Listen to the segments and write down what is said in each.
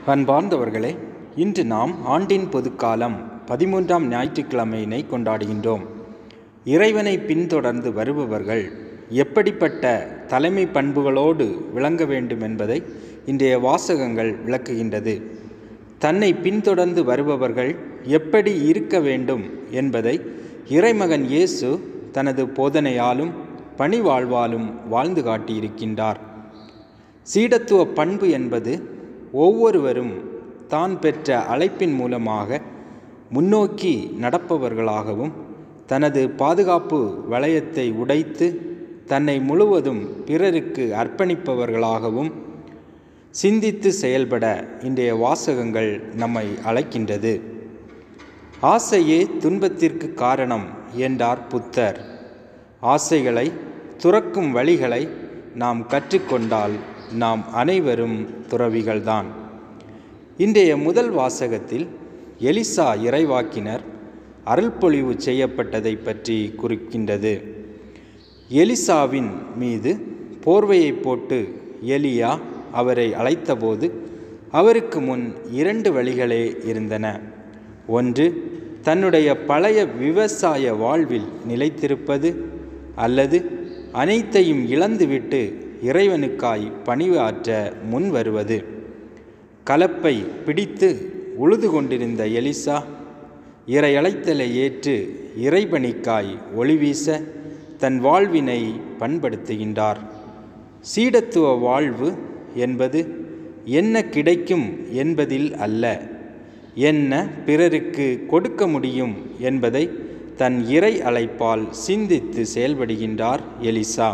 அன்பார்ந்தவர்களே இன்று நாம் ஆண்டின் பொதுக்காலம் பதிமூன்றாம் ஞாயிற்றுக்கிழமையினை கொண்டாடுகின்றோம் இறைவனை பின்தொடர்ந்து வருபவர்கள் எப்படிப்பட்ட தலைமை பண்புகளோடு விளங்க வேண்டும் என்பதை இன்றைய வாசகங்கள் விளக்குகின்றது தன்னை பின்தொடர்ந்து வருபவர்கள் எப்படி இருக்க வேண்டும் என்பதை இறைமகன் இயேசு தனது போதனையாலும் பணிவாழ்வாலும் வாழ்ந்து காட்டியிருக்கின்றார் சீடத்துவ பண்பு என்பது ஒவ்வொருவரும் தான் பெற்ற அழைப்பின் மூலமாக முன்னோக்கி நடப்பவர்களாகவும் தனது பாதுகாப்பு வளையத்தை உடைத்து தன்னை முழுவதும் பிறருக்கு அர்ப்பணிப்பவர்களாகவும் சிந்தித்து செயல்பட இன்றைய வாசகங்கள் நம்மை அழைக்கின்றது ஆசையே துன்பத்திற்கு காரணம் என்றார் புத்தர் ஆசைகளை துறக்கும் வழிகளை நாம் கற்றுக்கொண்டால் நாம் அனைவரும் துறவிகள்தான் இன்றைய முதல் வாசகத்தில் எலிசா இறைவாக்கினர் அருள்பொழிவு செய்யப்பட்டதை பற்றி குறிக்கின்றது எலிசாவின் மீது போர்வையை போட்டு எலியா அவரை அழைத்தபோது அவருக்கு முன் இரண்டு வழிகளே இருந்தன ஒன்று தன்னுடைய பழைய விவசாய வாழ்வில் நிலைத்திருப்பது அல்லது அனைத்தையும் இழந்துவிட்டு இறைவனுக்காய் பணிவாற்ற முன் வருவது கலப்பை பிடித்து உழுது கொண்டிருந்த எலிசா இறையழைத்தலை ஏற்று இறைபணிக்காய் ஒளிவீச தன் வாழ்வினை பண்படுத்துகின்றார் சீடத்துவ வாழ்வு என்பது என்ன கிடைக்கும் என்பதில் அல்ல என்ன பிறருக்கு கொடுக்க முடியும் என்பதை தன் இறை அழைப்பால் சிந்தித்து செயல்படுகின்றார் எலிசா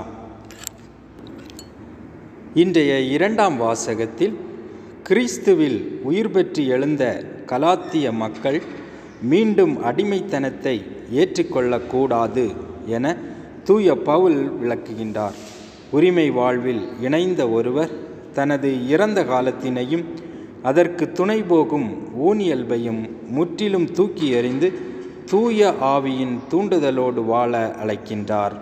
இன்றைய இரண்டாம் வாசகத்தில் கிறிஸ்துவில் உயிர் பெற்று எழுந்த கலாத்திய மக்கள் மீண்டும் அடிமைத்தனத்தை ஏற்றுக்கொள்ளக்கூடாது என தூய பவுல் விளக்குகின்றார் உரிமை வாழ்வில் இணைந்த ஒருவர் தனது இறந்த காலத்தினையும் அதற்கு துணை போகும் ஊனியல்பையும் முற்றிலும் தூக்கி எறிந்து தூய ஆவியின் தூண்டுதலோடு வாழ அழைக்கின்றார்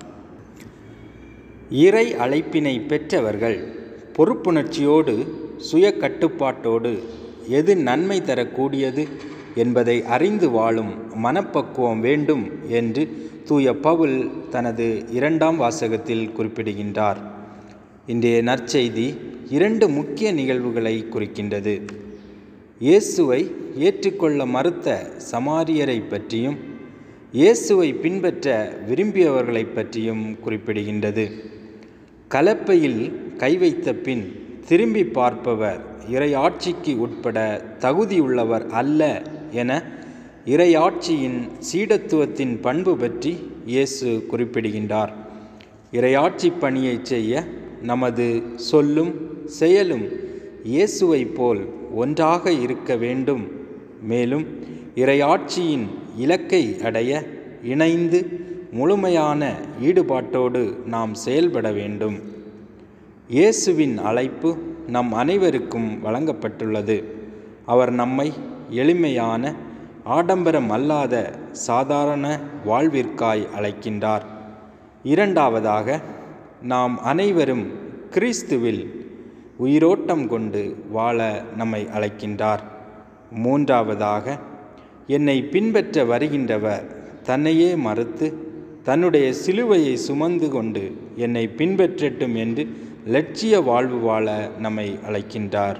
இறை அழைப்பினை பெற்றவர்கள் பொறுப்புணர்ச்சியோடு சுய கட்டுப்பாட்டோடு எது நன்மை தரக்கூடியது என்பதை அறிந்து வாழும் மனப்பக்குவம் வேண்டும் என்று தூய பவுல் தனது இரண்டாம் வாசகத்தில் குறிப்பிடுகின்றார் இன்றைய நற்செய்தி இரண்டு முக்கிய நிகழ்வுகளை குறிக்கின்றது இயேசுவை ஏற்றுக்கொள்ள மறுத்த சமாரியரை பற்றியும் இயேசுவை பின்பற்ற விரும்பியவர்களை பற்றியும் குறிப்பிடுகின்றது கலப்பையில் கை வைத்த பின் திரும்பி பார்ப்பவர் இறையாட்சிக்கு உட்பட தகுதியுள்ளவர் அல்ல என இறையாட்சியின் சீடத்துவத்தின் பண்பு பற்றி இயேசு குறிப்பிடுகின்றார் இறையாட்சி பணியை செய்ய நமது சொல்லும் செயலும் இயேசுவை போல் ஒன்றாக இருக்க வேண்டும் மேலும் இறையாட்சியின் இலக்கை அடைய இணைந்து முழுமையான ஈடுபாட்டோடு நாம் செயல்பட வேண்டும் இயேசுவின் அழைப்பு நம் அனைவருக்கும் வழங்கப்பட்டுள்ளது அவர் நம்மை எளிமையான ஆடம்பரம் அல்லாத சாதாரண வாழ்விற்காய் அழைக்கின்றார் இரண்டாவதாக நாம் அனைவரும் கிறிஸ்துவில் உயிரோட்டம் கொண்டு வாழ நம்மை அழைக்கின்றார் மூன்றாவதாக என்னை பின்பற்ற வருகின்றவர் தன்னையே மறுத்து தன்னுடைய சிலுவையை சுமந்து கொண்டு என்னை பின்பற்றட்டும் என்று லட்சிய வாழ்வு வாழ நம்மை அழைக்கின்றார்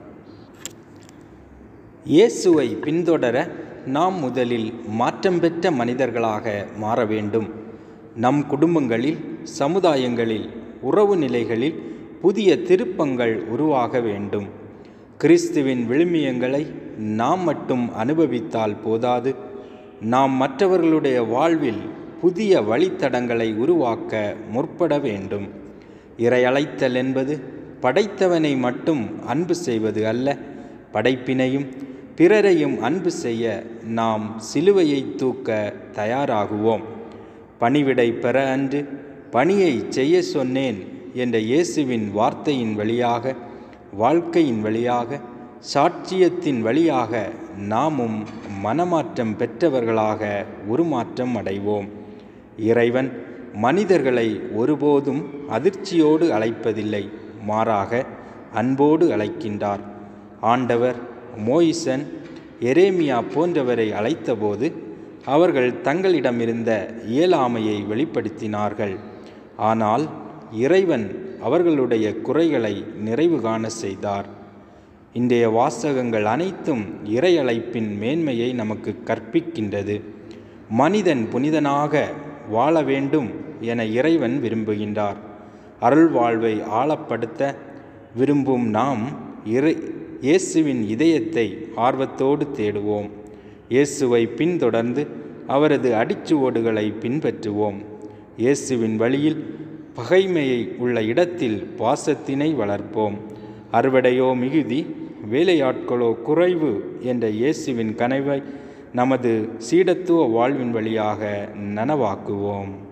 இயேசுவை பின்தொடர நாம் முதலில் மாற்றம் பெற்ற மனிதர்களாக மாற வேண்டும் நம் குடும்பங்களில் சமுதாயங்களில் உறவு நிலைகளில் புதிய திருப்பங்கள் உருவாக வேண்டும் கிறிஸ்துவின் விழுமியங்களை நாம் மட்டும் அனுபவித்தால் போதாது நாம் மற்றவர்களுடைய வாழ்வில் புதிய வழித்தடங்களை உருவாக்க முற்பட வேண்டும் இறையழைத்தல் என்பது படைத்தவனை மட்டும் அன்பு செய்வது அல்ல படைப்பினையும் பிறரையும் அன்பு செய்ய நாம் சிலுவையை தூக்க தயாராகுவோம் பணிவிடை பெற அன்று பணியை செய்ய சொன்னேன் என்ற இயேசுவின் வார்த்தையின் வழியாக வாழ்க்கையின் வழியாக சாட்சியத்தின் வழியாக நாமும் மனமாற்றம் பெற்றவர்களாக உருமாற்றம் அடைவோம் இறைவன் மனிதர்களை ஒருபோதும் அதிர்ச்சியோடு அழைப்பதில்லை மாறாக அன்போடு அழைக்கின்றார் ஆண்டவர் மோயிசன் எரேமியா போன்றவரை அழைத்தபோது அவர்கள் தங்களிடமிருந்த இயலாமையை வெளிப்படுத்தினார்கள் ஆனால் இறைவன் அவர்களுடைய குறைகளை நிறைவு காண செய்தார் இன்றைய வாசகங்கள் அனைத்தும் இறை அழைப்பின் மேன்மையை நமக்கு கற்பிக்கின்றது மனிதன் புனிதனாக வாழ வேண்டும் என இறைவன் விரும்புகின்றார் அருள் வாழ்வை ஆழப்படுத்த விரும்பும் நாம் இறை இயேசுவின் இதயத்தை ஆர்வத்தோடு தேடுவோம் இயேசுவை பின்தொடர்ந்து அவரது அடிச்சுவடுகளை பின்பற்றுவோம் இயேசுவின் வழியில் பகைமையை உள்ள இடத்தில் பாசத்தினை வளர்ப்போம் அறுவடையோ மிகுதி வேலையாட்களோ குறைவு என்ற இயேசுவின் கனவை நமது சீடத்துவ வாழ்வின் வழியாக நனவாக்குவோம்